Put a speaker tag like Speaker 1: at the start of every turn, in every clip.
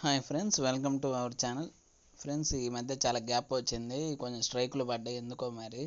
Speaker 1: hi friends welcome to our channel friends ఈ మధ్య చాలా గ్యాప్ వచ్చింది కొంచెం స్ట్రైకులు పడ్డాయి ఎందుకో మరి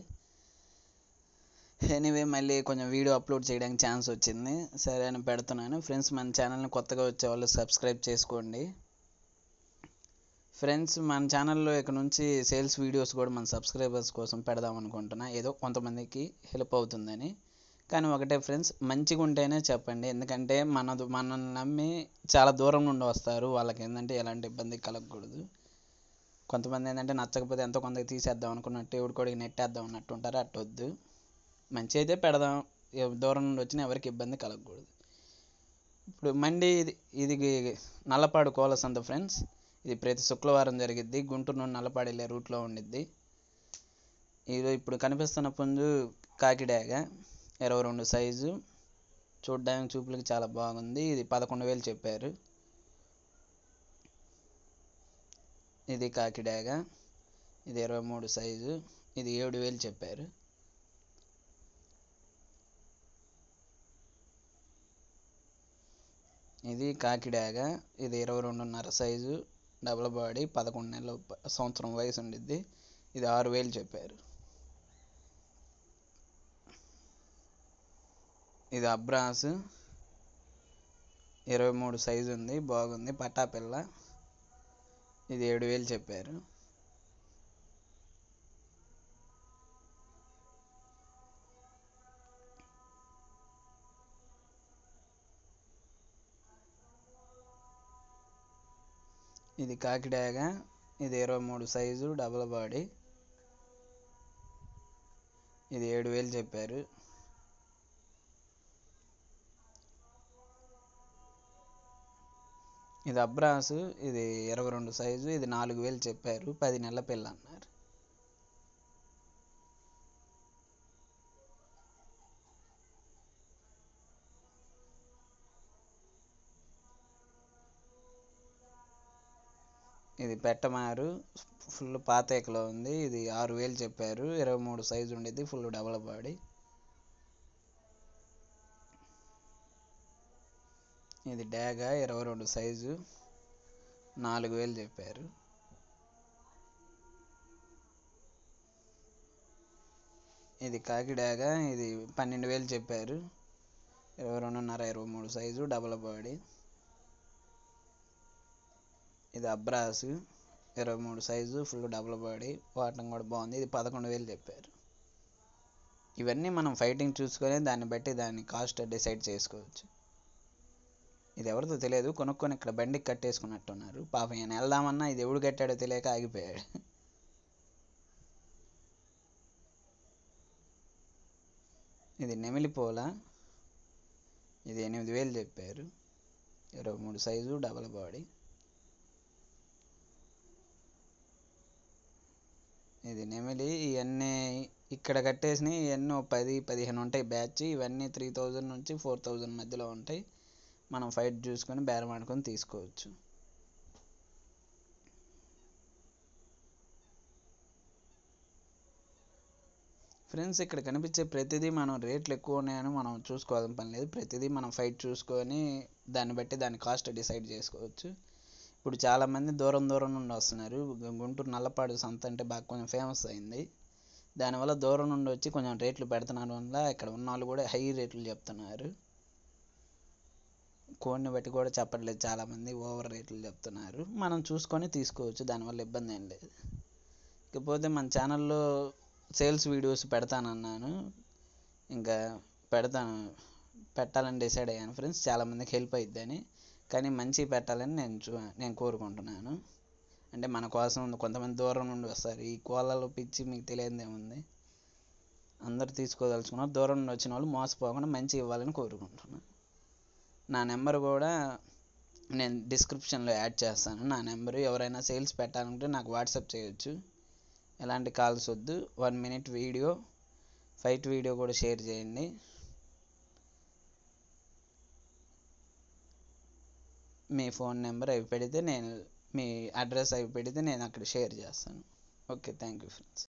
Speaker 1: ఎనీవే మళ్ళీ కొంచెం వీడియో అప్లోడ్ చేయడానికి ఛాన్స్ వచ్చింది సరే అని పెడుతున్నాను ఫ్రెండ్స్ మన ఛానల్ని కొత్తగా వచ్చే వాళ్ళు సబ్స్క్రైబ్ చేసుకోండి ఫ్రెండ్స్ మన ఛానల్లో ఇక నుంచి సేల్స్ వీడియోస్ కూడా మన సబ్స్క్రైబర్స్ కోసం పెడదాం అనుకుంటున్నా ఏదో కొంతమందికి హెల్ప్ అవుతుందని కానీ ఒకటే ఫ్రెండ్స్ మంచిగా ఉంటేనే చెప్పండి ఎందుకంటే మనది మనల్ని నమ్మి చాలా దూరం నుండి వస్తారు వాళ్ళకి ఏంటంటే ఎలాంటి ఇబ్బంది కలగకూడదు కొంతమంది ఏంటంటే నచ్చకపోతే ఎంతో కొంతకి తీసేద్దాం అనుకున్నట్టు ఎవడి కొడికి నెట్టేద్దాం అన్నట్టు ఉంటారు అట్టు వద్దు మంచి అయితే పెడదాం ఎవ- దూరం నుండి వచ్చినా ఎవరికి ఇబ్బంది కలగకూడదు ఇప్పుడు మండి ఇది ఇది నల్లపాడు కోల సంత ఫ్రెండ్స్ ఇది ప్రతి శుక్రవారం జరిగిద్ది గుంటూరు నుండి నల్లపాడు వెళ్ళే రూట్లో ఉండిద్ది ఇది ఇప్పుడు కనిపిస్తున్న పుంజు కాకిడాగ ఇరవై రెండు సైజు చూడ్డానికి చూపులకి చాలా బాగుంది ఇది పదకొండు వేలు చెప్పారు ఇది కాకిడాగ ఇది ఇరవై మూడు సైజు ఇది ఏడు వేలు చెప్పారు ఇది కాకిడాగ ఇది ఇరవై రెండున్నర సైజు డబుల్ బాడీ పదకొండు నెలలు ప- సంవత్సరం వయసు ఉండిద్ది ఇది ఆరు వేలు చెప్పారు ఇది అబ్రాస్ ఇరవై మూడు సైజు ఉంది బాగుంది పట్టాపిల్ల ఇది ఏడు వేలు చెప్పారు ఇది కాకిడాగ ఇది ఇరవై మూడు సైజు డబుల్ బాడీ ఇది ఏడు వేలు చెప్పారు ఇది అబ్రాసు ఇది ఇరవై రెండు సైజు ఇది నాలుగు వేలు చెప్పారు పది నెలల పిల్ల అన్నారు ఇది పెట్టమారు ఫుల్ పాతేకలో ఉంది ఇది ఆరు వేలు చెప్పారు ఇరవై మూడు సైజు ఉండిద్ది ఫుల్ డబల్ బాడీ ఇది డాగ ఇరవై రెండు సైజు నాలుగు వేలు చెప్పారు ఇది కాకిడాగ ఇది పన్నెండు వేలు చెప్పారు ఇరవై రెండున్నర ఇరవై మూడు సైజు డబల్ బాడీ ఇది అబ్రాస్ ఇరవై మూడు సైజు ఫుల్ డబుల్ బాడీ వాటం కూడా బాగుంది ఇది పదకొండు వేలు చెప్పారు ఇవన్నీ మనం ఫైటింగ్ చూసుకొని దాన్ని బట్టి దాని కాస్ట్ డిసైడ్ చేసుకోవచ్చు ఇది ఎవరితో తెలియదు కొనుక్కొని ఇక్కడ బండికి కట్టేసుకున్నట్టున్నారు పాపం ఈయన వెళ్దామన్నా ఇది ఎవడు కట్టాడో తెలియక ఆగిపోయాడు ఇది నెమిలిపోల ఇది ఎనిమిది వేలు చెప్పారు ఇరవై మూడు సైజు డబల్ బాడీ ఇది నెమిలి ఇవన్నీ ఇక్కడ కట్టేసినవి ఎన్నో పది పదిహేను ఉంటాయి బ్యాచ్ ఇవన్నీ త్రీ థౌజండ్ నుంచి ఫోర్ థౌజండ్ మధ్యలో ఉంటాయి మనం ఫైట్ చూసుకొని బేరం ఆడుకొని తీసుకోవచ్చు ఫ్రెండ్స్ ఇక్కడ కనిపించే ప్రతిదీ మనం రేట్లు ఎక్కువ ఉన్నాయని మనం చూసుకోవాల్సిన పని లేదు ప్రతిదీ మనం ఫైట్ చూసుకొని దాన్ని బట్టి దాని కాస్ట్ డిసైడ్ చేసుకోవచ్చు ఇప్పుడు చాలామంది దూరం దూరం నుండి వస్తున్నారు గు- గుంటూరు నల్లపాడు సంత అంటే బాగా కొంచెం ఫేమస్ అయింది దానివల్ల దూరం నుండి వచ్చి కొంచెం రేట్లు పెడుతున్నారు వల్ల ఇక్కడ ఉన్న వాళ్ళు కూడా హై రేట్లు చెప్తున్నారు కోడిని బట్టి కూడా చెప్పట్లేదు చాలామంది ఓవర్ రేట్లు చెప్తున్నారు మనం చూసుకొని తీసుకోవచ్చు దానివల్ల ఇబ్బంది ఏం లేదు ఇకపోతే మన ఛానల్లో సేల్స్ వీడియోస్ పెడతానన్నాను ఇంకా పెడతాను పెట్టాలని డిసైడ్ అయ్యాను ఫ్రెండ్స్ చాలామందికి హెల్ప్ అయిద్దని కానీ మంచి పెట్టాలని నేను చూ నేను కోరుకుంటున్నాను అంటే మన కోసం కొంతమంది దూరం నుండి వస్తారు ఈ కోళ్ళలో పిచ్చి మీకు తెలియదు ఏముంది అందరు తీసుకోదలుచుకున్నారు దూరం నుండి వచ్చిన వాళ్ళు మోసపోకుండా మంచి ఇవ్వాలని కోరుకుంటున్నాను నా నెంబర్ కూడా నేను డిస్క్రిప్షన్లో యాడ్ చేస్తాను నా నెంబర్ ఎవరైనా సేల్స్ పెట్టాలంటే నాకు వాట్సాప్ చేయొచ్చు ఎలాంటి కాల్స్ వద్దు one minute video fight video కూడా షేర్ చేయండి మీ ఫోన్ నెంబర్ అవి పెడితే నేను మీ అడ్రస్ అవి పెడితే నేను అక్కడ షేర్ చేస్తాను ఓకే థ్యాంక్ యూ ఫ్రెండ్స్